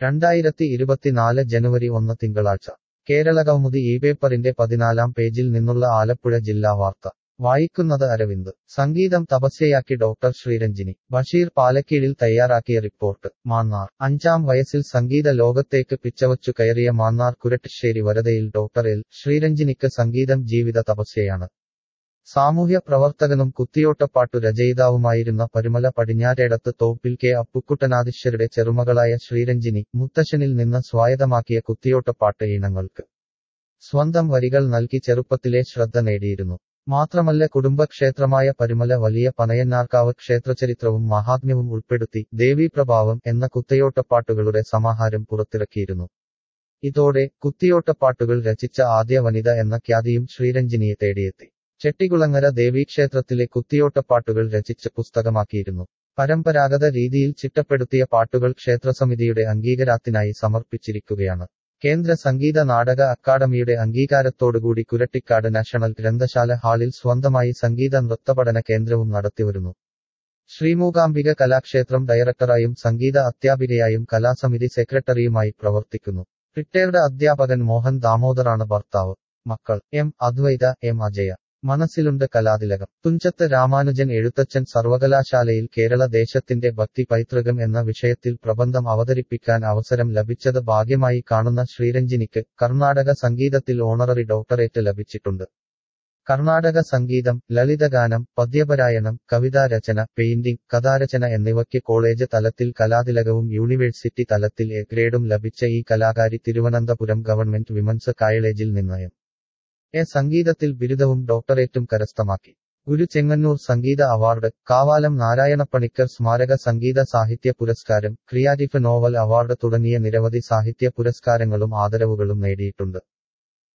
രണ്ടായിരത്തി ഇരുപത്തിനാല് ജനുവരി ഒന്ന് തിങ്കളാഴ്ച കേരളകൗമുദി ഈ പേപ്പറിന്റെ പതിനാലാം പേജിൽ നിന്നുള്ള ആലപ്പുഴ ജില്ലാ വാർത്ത വായിക്കുന്നത് അരവിന്ദ് സംഗീതം തപസ്യയാക്കി ഡോക്ടർ ശ്രീരഞ്ജിനി ബഷീർ പാലക്കീഴിൽ തയ്യാറാക്കിയ റിപ്പോർട്ട് മാന്നാർ അഞ്ചാം വയസ്സിൽ സംഗീത ലോകത്തേക്ക് പിച്ചവച്ചു കയറിയ മാന്നാർ കുരട്ടിശ്ശേരി വരതയിൽ ഡോക്ടർ എൽ ശ്രീരഞ്ജിനിക്ക് സംഗീതം ജീവിത തപസ്യയാണ് സാമൂഹ്യ പ്രവർത്തകനും കുത്തിയോട്ടപ്പാട്ടു രചയിതാവുമായിരുന്ന പരുമല പടിഞ്ഞാറ്റേടത്ത് തോപ്പിൽ കെ അപ്പുക്കുട്ടനാദിശ്വരുടെ ചെറുമകളായ ശ്രീരഞ്ജിനി മുത്തശ്ശനിൽ നിന്ന് സ്വായത്തമാക്കിയ കുത്തിയോട്ടപ്പാട്ട് ഈണങ്ങൾക്ക് സ്വന്തം വരികൾ നൽകി ചെറുപ്പത്തിലെ ശ്രദ്ധ നേടിയിരുന്നു മാത്രമല്ല കുടുംബക്ഷേത്രമായ പരുമല വലിയ പനയന്നാർക്കാവ് ക്ഷേത്രചരിത്രവും മഹാത്മ്യവും ഉൾപ്പെടുത്തി ദേവീപ്രഭാവം എന്ന കുത്തയോട്ടപ്പാട്ടുകളുടെ സമാഹാരം പുറത്തിറക്കിയിരുന്നു ഇതോടെ കുത്തിയോട്ടപ്പാട്ടുകൾ രചിച്ച ആദ്യ വനിത എന്ന ഖ്യാതിയും ശ്രീരഞ്ജിനിയെ തേടിയെത്തി ചെട്ടികുളങ്ങര ദേവീക്ഷേത്രത്തിലെ കുത്തിയോട്ടപ്പാട്ടുകൾ രചിച്ച് പുസ്തകമാക്കിയിരുന്നു പരമ്പരാഗത രീതിയിൽ ചിട്ടപ്പെടുത്തിയ പാട്ടുകൾ ക്ഷേത്രസമിതിയുടെ അംഗീകാരത്തിനായി സമർപ്പിച്ചിരിക്കുകയാണ് കേന്ദ്ര സംഗീത നാടക അക്കാദമിയുടെ അംഗീകാരത്തോടുകൂടി കുരട്ടിക്കാട് നാഷണൽ ഗ്രന്ഥശാല ഹാളിൽ സ്വന്തമായി സംഗീത നൃത്തപഠന കേന്ദ്രവും നടത്തിവരുന്നു ശ്രീമൂകാംബിക കലാക്ഷേത്രം ഡയറക്ടറായും സംഗീത അധ്യാപികയായും കലാസമിതി സെക്രട്ടറിയുമായി പ്രവർത്തിക്കുന്നു റിട്ടയർഡ് അധ്യാപകൻ മോഹൻ ദാമോദറാണ് ഭർത്താവ് മക്കൾ എം അദ്വൈത എം അജയ മനസ്സിലുണ്ട് കലാതിലകം തുഞ്ചത്ത് രാമാനുജൻ എഴുത്തച്ഛൻ സർവകലാശാലയിൽ കേരള ദേശത്തിന്റെ ഭക്തി പൈതൃകം എന്ന വിഷയത്തിൽ പ്രബന്ധം അവതരിപ്പിക്കാൻ അവസരം ലഭിച്ചത് ഭാഗ്യമായി കാണുന്ന ശ്രീരഞ്ജിനിക്ക് കർണാടക സംഗീതത്തിൽ ഓണററി ഡോക്ടറേറ്റ് ലഭിച്ചിട്ടുണ്ട് കർണാടക സംഗീതം ലളിതഗാനം പദ്യപരായണം കവിതാരചന പെയിന്റിംഗ് കഥാരചന എന്നിവയ്ക്ക് കോളേജ് തലത്തിൽ കലാതിലകവും യൂണിവേഴ്സിറ്റി തലത്തിൽ എ ഗ്രേഡും ലഭിച്ച ഈ കലാകാരി തിരുവനന്തപുരം ഗവൺമെന്റ് വിമൻസ് കോളേജിൽ നിന്നയം എ സംഗീതത്തിൽ ബിരുദവും ഡോക്ടറേറ്റും കരസ്ഥമാക്കി ഗുരു ചെങ്ങന്നൂർ സംഗീത അവാർഡ് കാവാലം നാരായണപ്പണിക്കർ സ്മാരക സംഗീത സാഹിത്യ പുരസ്കാരം ക്രിയാറ്റിവ് നോവൽ അവാർഡ് തുടങ്ങിയ നിരവധി സാഹിത്യ പുരസ്കാരങ്ങളും ആദരവുകളും നേടിയിട്ടുണ്ട്